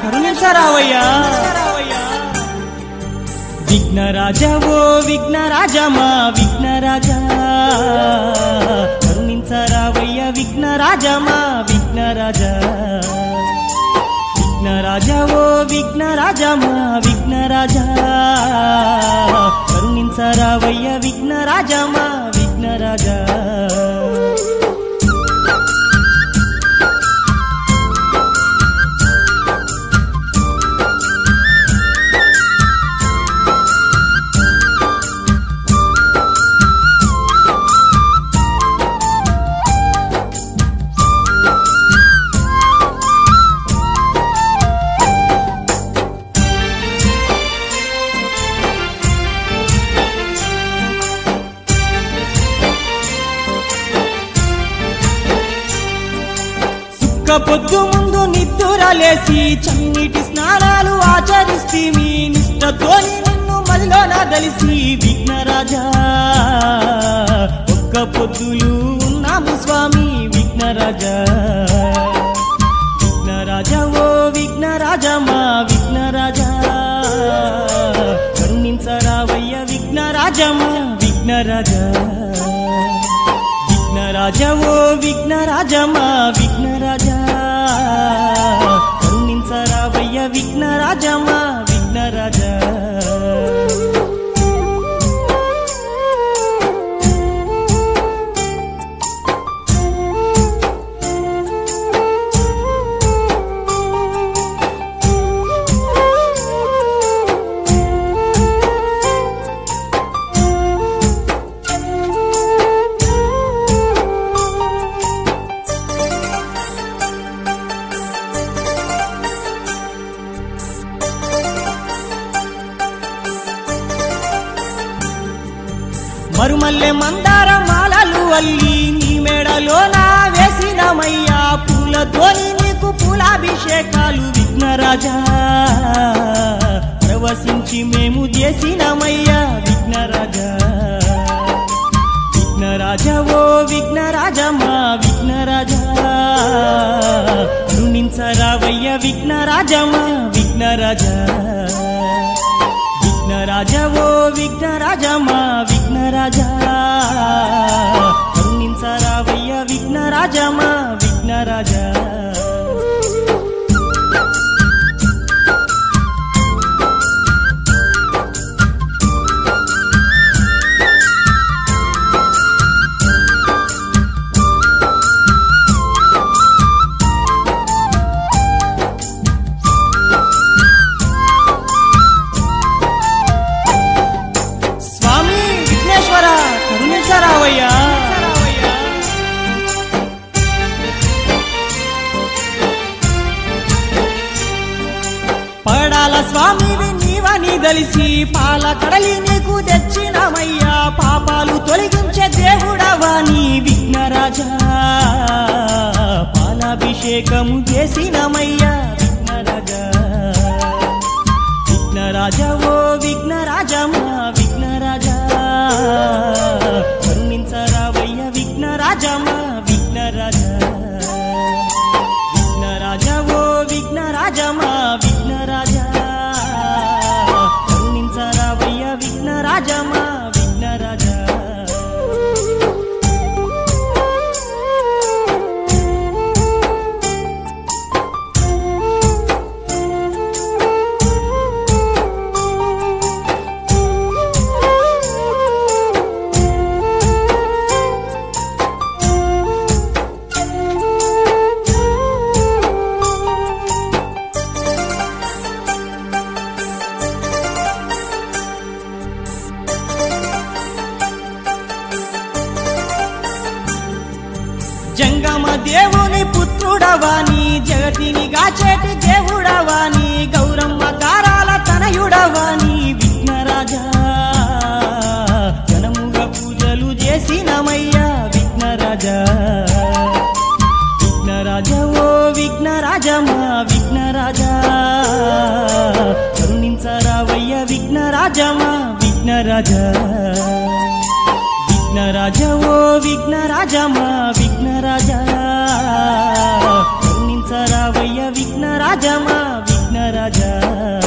కరుణించరావయ్యా విఘ్నరాజ ఓ విఘ్నరాజ మా విఘ్నరాజ కరుణించరావయ్య విఘ్నరాజ మా విఘ్నరాజ విఘ్నరాజ ఓ విఘ్నరాజ మా విఘ్నరాజ కరుణించరావయ్య విఘ్నరాజ మా విఘ్నరాజ సుక్క పొద్దు ముందు నిద్దురలేసి చన్నీటి స్నానాలు ఆచరిస్తీమి నిష్టతోని నిన్ను మదిలోన దలిసి విఘ్నరాజా ఒక్క పొద్దులు ఉన్నాము స్వామి విఘ్నరాజా విఘ్నరాజా ఓ విఘ్నరాజా మా విఘ్నరాజా కరుణించరావయ్య విఘ్నరాజా మా విఘ్నరాజా విఘ్నరాజ ఓ విఘ్నరాజ మా విఘ్నరాజ కరుణించరావయ్య విఘ్నరాజ మా విఘ్నరాజ మరుమల్లె మందార మాలలు అల్లి నీ మెడలో నా వేసినమయ్యా పూలతోని నీకు పూలాభిషేకాలు విఘ్నరాజా ప్రవశించి మేము చేసినమయ్యా విఘ్నరాజా విఘ్నరాజ ఓ విఘ్నరాజ మా విఘ్నరాజ కరుణించరావయ్య విఘ్నరాజ మా విఘ్నరాజ విఘ్నరాజ ఓ విఘ్నరాజ మా విఘ్నరాజ కరుణించరావయ్య విఘ్నరాజ మా విఘ్నరాజ స్వామి విఘ్నేశ్వర కరుణించరావయ్యా పడాల స్వామివి నీవని దలిసి పాల కడలి నీకు తెచ్చినమయ్యా పాపాలు తొలగించే దేవుడవాని విఘ్నరాజా పాలాభిషేకము చేసినమయ్యా విఘ్నరాజా విఘ్నరాజ ఓ విఘ్నరాజ మా విఘ్నరాజ కరుణించరావయ్య విఘ్నరాజ మా విఘ్నరాజ విఘ్నరాజ ఓ విఘ్నరాజ మా విఘ్నరాజ కరుణించరావయ్య విఘ్నరాజ మా విఘ్నరాజ జంగమ దేవుని పుత్రుడవాని జగతిని గాచేటి దేవుడవాని గౌరమ్మ గారాల తనయుడవాని విఘ్నరాజా జనముగా పూజలు చేసినమయ్యా విఘ్నరాజా విఘ్నరాజ ఓ విఘ్నరాజ మా విఘ్నరాజా కరుణించరావయ్య విఘ్నరాజ మా విఘ్నరాజా విఘ్నరాజ ఓ విఘ్నరాజ మా విఘ్నరాజ కరుణించరావయ్య విఘ్నరాజ మా విఘ్న విఘ్నరాజా